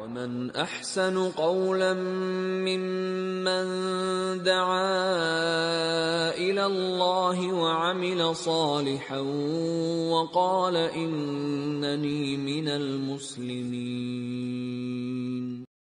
ومن احسن قولا ممن دعا الى الله وعمل صالحا وقال انني من المسلمين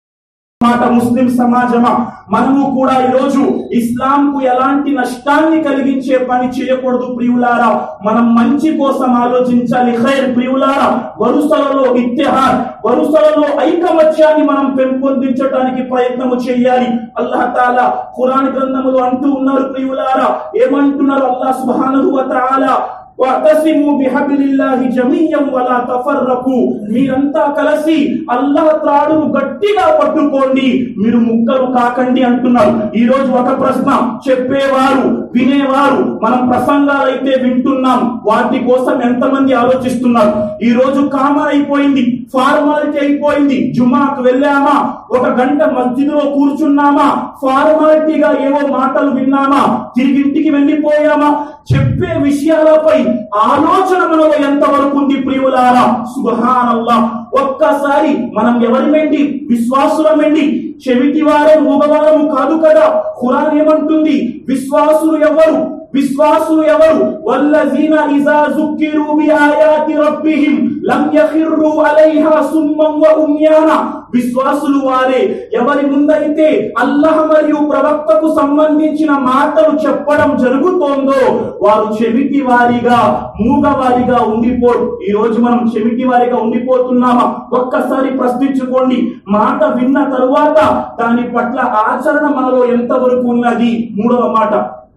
మాట ముస్లిం సమాజమా మనము కూడా ఈరోజు ఇస్లాం కు ఎలాంటి నష్టాన్ని కలిగించే పని చేయకూడదు ప్రియులారా మనం మంచి కోసం ఆలోచించాలి ఖైర్ ప్రియులారా వరుసలలో ఇత్తెహార్ వరుసలలో ఐకమత్యాన్ని మనం పెంపొందించడానికి ప్రయత్నము చేయాలి అల్లాహ్ తాలా ఖురాన్ గ్రంథములు అంటూ ఉన్నారు ప్రియులారా ఏమంటున్నారు అల్లాహ్ సుబ్హానహు వ తఆలా వఅతసిము బిహబిలిల్లాహి జమీయన్ వలా తఫర్రకు మీరంతా కలిసి అల్లాహ్ త్రాడును గట్టిగా పట్టుకోండి మీరు ముక్కలు కాకండి అంటున్నారు ఈ రోజు ఒక ప్రశ్న చెప్పేవారు వినేవారు మనం ప్రసంగాలు అయితే వింటున్నాం వాటి కోసం ఎంతమంది ఆలోచిస్తున్నారు ఈ రోజు కామన్ అయిపోయింది ఫార్మాలిటీ అయిపోయింది జుమాకు వెళ్ళామా ఒక గంట మస్జిద్లో కూర్చున్నామా ఫార్మాలిటీగా ఏవో మాటలు విన్నామా తిరిగి ఇంటికి వెళ్ళిపోయామా చెప్పే విషయాలపై ఆలోచన మనలో ఎంతవరకు ఉంది ప్రియులారా సుబహానల్లా ఒక్కసారి మనం ఎవరిమెండి విశ్వాసులమెండి చెవిటి వారే మూగవారము కాదు కదా ఖురాన్ ఏమంటుంది విశ్వాసులు ఎవరు విశ్వాసులు ఎవరు వల్లజీన ఇజా జుక్కిరు బి ఆయాతి రబ్బిహిం లం యఖిర్రు అలైహా సుమ్మం వ ఉమ్యానా విశ్వాసులు వారే ఎవరి ముందైతే అల్లాహ్ మరియు ప్రవక్తకు సంబంధించిన మాటలు చెప్పడం జరుగుతోందో వారు చెవిటి వారిగా మూగవారిగా ఉండిపోరు ఈ రోజు మనం చెవిటి వారిగా ఉండిపోతున్నామా ఒక్కసారి ప్రశ్నించుకోండి మాట విన్న తరువాత దాని పట్ల ఆచరణ మనలో ఎంతవరకు ఉన్నది మూడవ మాట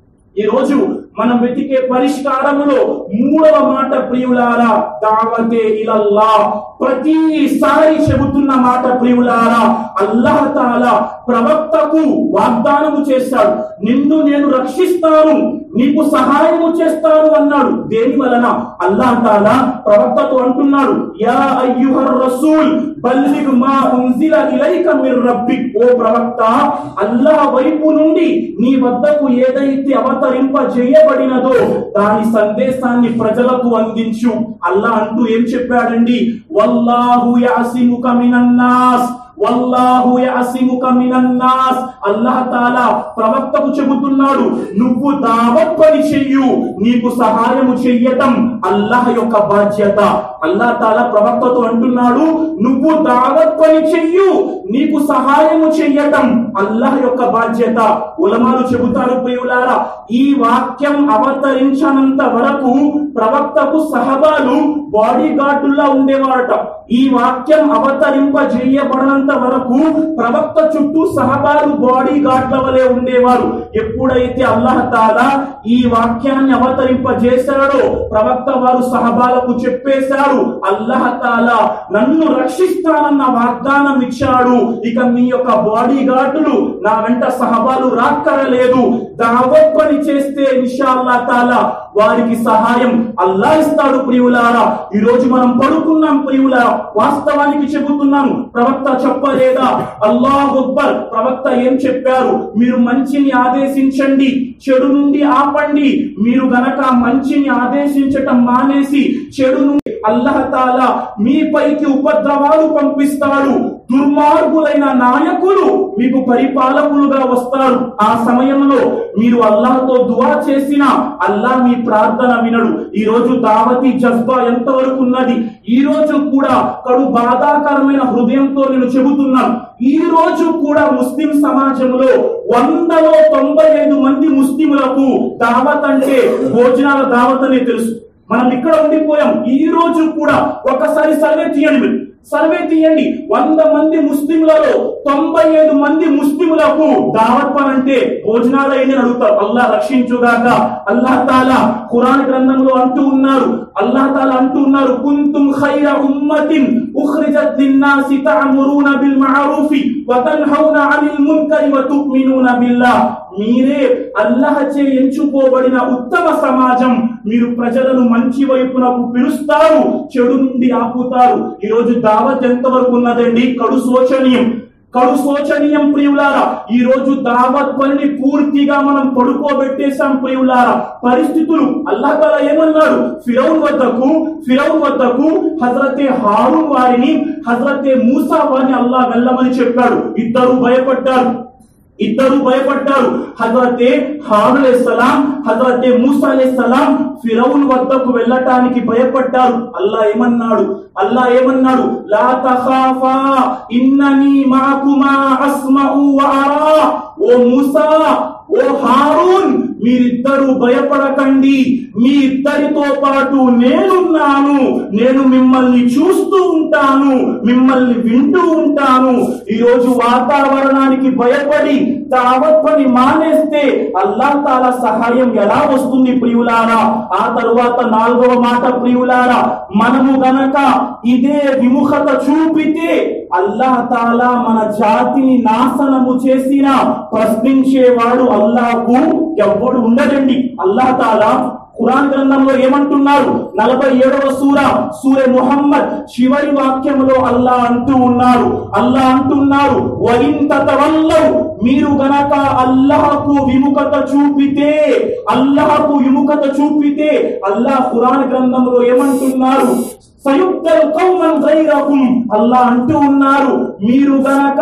ఈ రోజు మనం వెతికే పరిష్కారములో మూడవ మాట ప్రియులారా దావతే ఇలల్లా ప్రతిసారి చెబుతున్న మాట ప్రియులారా అల్లాహ్ తాలా ప్రవక్తకు వాగ్దానము చేశాడు నిన్ను నేను రక్షిస్తాను నీకు సహాయము చేస్తాను అన్నాడు దేని వలన అల్లాహ్ తాలా ప్రవక్తతో అంటున్నాడు యా అయ్యుహర్ రసూల్ బల్లిగ్ మా ఉంజిల ఇలైక మిర్ రబ్బిక్ ఓ ప్రవక్త అల్లాహ్ వైపు నుండి నీ వద్దకు ఏదైతే అవతరింప చేయబడినదో దాని సందేశాన్ని ప్రజలకు అందించు అల్లా అంటూ ఏం చెప్పాడండి వల్లాహు యాసిముక మినన్నాస్ వల్లాహు యాసిముక మినన్నాస్ అల్లాహ్ తాలా ప్రవక్తకు చెబుతున్నాడు నువ్వు దావత్ పని చెయ్యు నీకు సహాయము చెయ్యటం అల్లాహ్ యొక్క బాధ్యత అల్లాహ్ తాలా ప్రవక్తతో అంటున్నాడు నువ్వు దావత్ పని చెయ్యు నీకు సహాయము చెయ్యటం అల్లాహ్ యొక్క బాధ్యత ఉలమాలు చెబుతారు ప్రియులారా ఈ వాక్యం అవతరించనంత వరకు ప్రవక్తకు సహబాలు బాడీ గార్డుల్లా ఉండేవారట ఈ వాక్యం అవతరింపజేయబడినంత వరకు ప్రవక్త చుట్టూ సహబాలు బాడీ గార్డ్ల వలె ఉండేవారు ఎప్పుడైతే అల్లాహ్ తాలా ఈ వాక్యాన్ని అవతరింపజేశాడో ప్రవక్త వారు సహబాలకు చెప్పేశారు అల్లాహ్ తాలా నన్ను రక్షిస్తానన్న వాగ్దానం ఇచ్చాడు ఇక మీ యొక్క బాడీ గార్డులు నా వెంట సహబాలు రాక్కరలేదు దావత్ పని చేస్తే ఇన్షాల్లా తాలా వారికి సహాయం అల్లా ఇస్తాడు ప్రియులారా ఈ రోజు మనం పడుకున్నాం ప్రియులారా వాస్తవానికి చెబుతున్నాను ప్రవక్త చెప్పలేదా అల్లాహ్ అక్బర్ ప్రవక్త ఏం చెప్పారు మీరు మంచిని ఆదేశించండి చెడు నుండి ఆపండి మీరు గనక మంచిని ఆదేశించటం మానేసి చెడు నుండి అల్లాహ్ తాలా మీపైకి ఉపద్రవాలు పంపిస్తాడు దుర్మార్గులైన నాయకులు మీకు పరిపాలకులుగా వస్తారు ఆ సమయంలో మీరు అల్లాహ్తో దువా చేసిన అల్లాహ్ మీ ప్రార్థన వినడు ఈ రోజు దావతి జజ్బా ఎంతవరకు ఉన్నది ఈ రోజు కూడా కడు బాధాకరమైన హృదయంతో నేను చెబుతున్నాను ఈ రోజు కూడా ముస్లిం సమాజంలో వందలో తొంభై ఐదు మంది ముస్లింలకు దావత్ అంటే భోజనాల దావత్ అనే తెలుసు మనం ఇక్కడ ఉండిపోయాం ఈ రోజు కూడా ఒకసారి సర్వే తీయండి మీరు సర్వే తీయండి వంద మంది ముస్లింలలో తొంభై ఐదు మంది ముస్లింలకు దావత్ పని అంటే భోజనాలు అయింది అడుగుతారు అల్లాహ్ రక్షించుగాక అల్లాహ్ తాలా ఖురాన్ గ్రంథంలో అంటూ ఉన్నారు అల్లాహ్ తాలా అంటూ ఉన్నారు కుంతుం ఖైర ఉమ్మతిన్ ఉఖ్రిజత్ లిన్నాసి తఅమురూన బిల్ మఅరూఫి వ తన్హౌన అనిల్ మున్కరి వ తుమినూన బిల్లాహ్ మీరే అల్లాహ్ చే ఎంచుకోబడిన ఉత్తమ సమాజం మీరు ప్రజలను మంచి వైపునకు పిలుస్తారు చెడు నుండి ఆపుతారు ఈ రోజు దావత్ ఎంతవరకు ఉన్నదండి కడు శోచనీయం కడు శోచనీయం ప్రియులారా ఈ రోజు దావత్ పనిని పూర్తిగా మనం పడుకోబెట్టేశాం ప్రియులారా పరిస్థితులు అల్లాహ్ తాలా ఏమన్నాడు ఫిరౌన్ వద్దకు ఫిరౌన్ వద్దకు హజరతే హారూన్ వారిని హజరతే మూసా వారిని అల్లాహ్ వెళ్ళమని చెప్పాడు ఇద్దరు భయపడ్డారు ఇద్దరు భయపడ్డారు హజరతే హారులే సలాం హజరతే మూసా సలాం ఫిరౌన్ వద్దకు వెళ్ళటానికి భయపడ్డారు అల్లా ఏమన్నాడు అల్లా ఏమన్నాడు లా తఖాఫా ఇన్నని మాకుమా అస్మఉ వ అరా ఓ మూసా ఓ హారూన్ మీరిద్దరూ భయపడకండి మీ ఇద్దరితో పాటు నేనున్నాను నేను మిమ్మల్ని చూస్తూ ఉంటాను మిమ్మల్ని వింటూ ఉంటాను ఈ రోజు వాతావరణానికి భయపడి తావత్వని మానేస్తే అల్లా తాలా సహాయం ఎలా వస్తుంది ప్రియులారా ఆ తరువాత నాలుగవ మాట ప్రియులారా మనము గనక ఇదే విముఖత చూపితే అల్లా తాలా మన జాతిని నాశనము చేసిన ప్రశ్నించేవాడు అల్లాహకు ఎవ్వడు ఉండడండి అల్లా తాలా ఖురాన్ గ్రంథంలో ఏమంటున్నారు నలభై ఏడవ సూర సూర్య ముహమ్మద్ చివరి వాక్యంలో అల్లా అంటూ ఉన్నారు అల్లా అంటున్నారు వరింత తవల్లవు మీరు గనక అల్లాహకు విముఖత చూపితే అల్లాహకు విముఖత చూపితే అల్లాహ్ ఖురాన్ గ్రంథంలో ఏమంటున్నారు సయుక్తల్ కౌమన్ గైరహుం అల్లా అంటూ ఉన్నారు మీరు గనక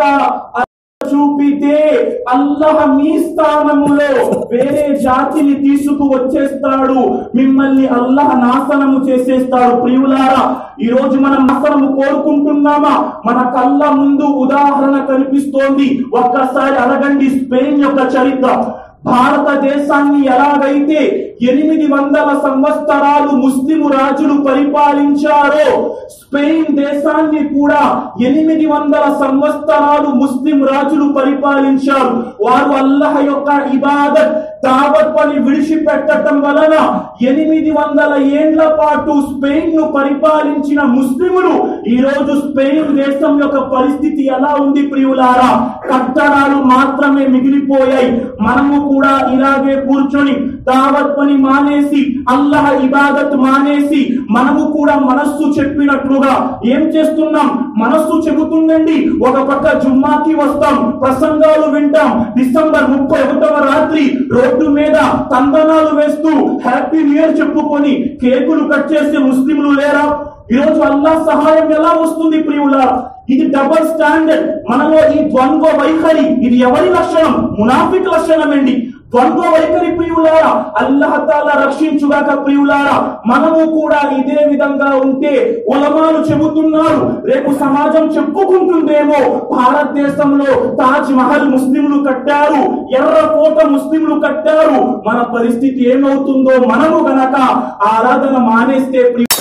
చూపితే అల్లహ మీ స్థానములో వేరే జాతిని తీసుకు వచ్చేస్తాడు మిమ్మల్ని అల్లహ నాశనము చేసేస్తాడు ప్రియులారా ఈ రోజు మనం నాశనము కోరుకుంటున్నామా మన కళ్ళ ముందు ఉదాహరణ కనిపిస్తోంది ఒక్కసారి అడగండి స్పెయిన్ యొక్క చరిత్ర భారతదేశాన్ని ఎలాగైతే ఎనిమిది వందల సంవత్సరాలు ముస్లిం రాజులు పరిపాలించారో స్పెయిన్ దేశాన్ని కూడా ఎనిమిది వందల సంవత్సరాలు ముస్లిం రాజులు పరిపాలించారు వారు అల్లహ యొక్క ఇబాదత్ దావత్ పని విడిచిపెట్టడం వలన ఎనిమిది వందల ఏండ్ల పాటు స్పెయిన్ ను పరిపాలించిన ముస్లిములు ఈ రోజు స్పెయిన్ దేశం యొక్క పరిస్థితి ఎలా ఉంది ప్రియులారా కట్టడాలు మాత్రమే మిగిలిపోయాయి మనము కూడా ఇలాగే కూర్చొని దావత్ పని మానేసి అల్లహ ఇబాదత్ మానేసి మనము కూడా మనస్సు చెప్పినట్లుగా ఏం చేస్తున్నాం మనస్సు చెబుతుందండి ఒక పక్క జుమ్మాకి వస్తాం ప్రసంగాలు వింటాం డిసెంబర్ ముప్పై ఒకటవ రాత్రి రోడ్డు మీద తందనాలు వేస్తూ హ్యాపీ న్యూ ఇయర్ చెప్పుకొని కేకులు కట్ చేసే ముస్లింలు లేరా ఈరోజు అల్లా సహాయం ఎలా వస్తుంది ప్రియులా ఇది డబల్ స్టాండర్డ్ మనలో ఈ ద్వంద్వ వైఖరి ఇది ఎవరి లక్షణం మునాఫిక్ లక్షణం అండి ద్వంద్వ వైఖరి ప్రియులారా అల్లహ తాలా రక్షించుగాక ప్రియులారా మనము కూడా ఇదే విధంగా ఉంటే ఉలమాలు చెబుతున్నారు రేపు సమాజం చెప్పుకుంటుందేమో భారతదేశంలో తాజ్ మహల్ ముస్లింలు కట్టారు ఎర్రకోట ముస్లింలు కట్టారు మన పరిస్థితి ఏమవుతుందో మనము గనక ఆరాధన మానేస్తే ప్రియ